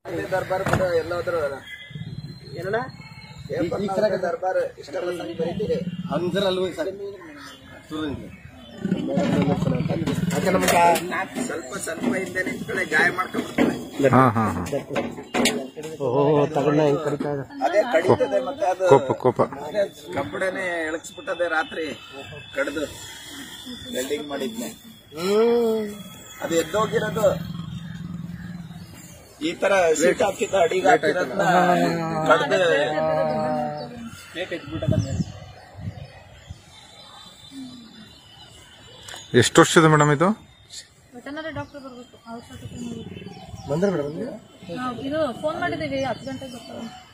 ದರ್ಬಾರ್ ಬಿಡು ಎಲ್ಲೋದ್ರು ಏನಣ್ಣ ದರ್ಬಾರ್ ಇಷ್ಟೆಲ್ಲ ಸಂಗ್ ಬರೀತೀರಿ ಅಂದ್ರ ಅಲ್ವೇ ಸರ್ ಅದಕ್ಕೆ ನಮಗೆ ಸ್ವಲ್ಪ ಸ್ವಲ್ಪ ಹಿಂದೆ ನಿಂತ್ಕೊಳ್ಳಿ ಗಾಯ ಮಾಡ್ಕೊಂಡ್ಬಿಡ್ತಾರೆ ಹಾ ಹಾ ಹಾ ಓಹೋ ತಗೊಂಡ ಹೆಂಗ್ ಕಡಿತಾ ಇದೆ ಅದೇ ಕಡಿತದೆ ಮತ್ತೆ ಅದು ಕೋಪ ಕೋಪ ಕಬ್ಬಡನೆ ಎಳಕ್ಸ್ಬಿಟ್ಟದೆ ರಾತ್ರಿ ಕಡ್ದು ವೆಲ್ಡಿಂಗ್ ಮಾಡಿದ್ನೆ ಅದು ಎದ್ದೋಗಿರೋದು ಈ ತರ ಸೀಟ್ ಹಾಕಿದ್ದ ಅಡಿಗೆ ಹಾಕಿರೋದ್ನ ಕಡ್ದು ಎಷ್ಟು ವರ್ಷದ ಮೇಡಮ್ ಇದು ವೆಟನರಿ ಡಾಕ್ಟರ್ ಬರ್ಬೇಕು ಔಷಧ ಬಂದ್ರೆ ಮೇಡಮ್ ಇದು ಫೋನ್ ಮಾಡಿದ್ದೀವಿ ಹತ್ತು ಗಂಟೆಗೆ ಬರ್ತಾರೆ